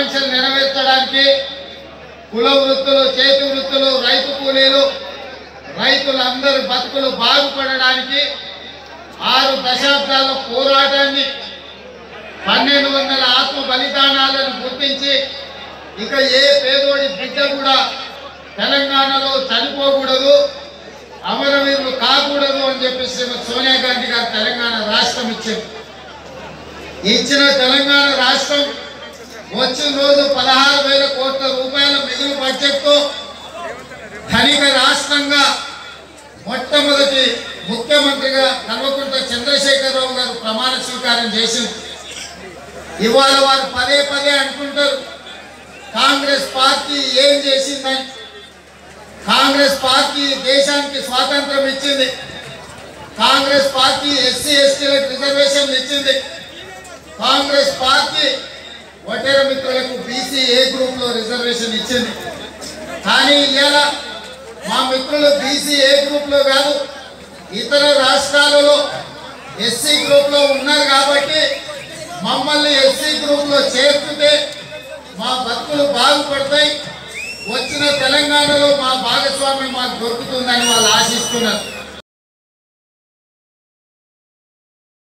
ఆకాంక్షలు నెరవేర్చడానికి కుల వృత్తులు చేతి వృత్తులు రైతు కూలీలు రైతులందరి బతుకులు బాగుపడడానికి ఆరు దశాబ్దాల పోరాటాన్ని పన్నెండు వందల ఆత్మ బలిదానాలను గుర్తించి ఇక ఏ పేదోడి బిడ్డ కూడా తెలంగాణలో చనిపోకూడదు అమరవీరులు కాకూడదు అని చెప్పేసి శ్రీమతి సోనియా గాంధీ గారు తెలంగాణ రాష్ట్రం ఇచ్చింది ఇచ్చిన తెలంగాణ రాష్ట్రం వచ్చిన రోజు పదహారు వేల కోట్ల రూపాయల మిగులు బడ్జెట్తో ధనిక రాష్ట్రంగా మొట్టమొదటి ముఖ్యమంత్రిగా కల్వకుంట్ల చంద్రశేఖరరావు గారు ప్రమాణ స్వీకారం చేసింది ఇవాళ వారు పదే పదే అనుకుంటారు కాంగ్రెస్ పార్టీ ఏం చేసిందని కాంగ్రెస్ పార్టీ దేశానికి స్వాతంత్రం ఇచ్చింది కాంగ్రెస్ పార్టీ ఎస్సీ ఎస్టీలకు రిజర్వేషన్ ఇచ్చింది కాంగ్రెస్ పార్టీ ఒటేర మిత్రులకు బీసీ ఏ గ్రూప్ లో రిజర్వేషన్ ఇచ్చింది కానీ ఇవాళ మా మిత్రులు బీసీ ఏ గ్రూప్ లో కాదు ఇతర రాష్ట్రాలలో ఎస్సీ గ్రూప్ లో ఉన్నారు కాబట్టి మమ్మల్ని ఎస్సీ గ్రూప్ లో చేర్పితే మా బతుకులు బాగుపడతాయి వచ్చిన తెలంగాణలో మా భాగస్వామ్యం మాకు దొరుకుతుందని వాళ్ళు ఆశిస్తున్నారు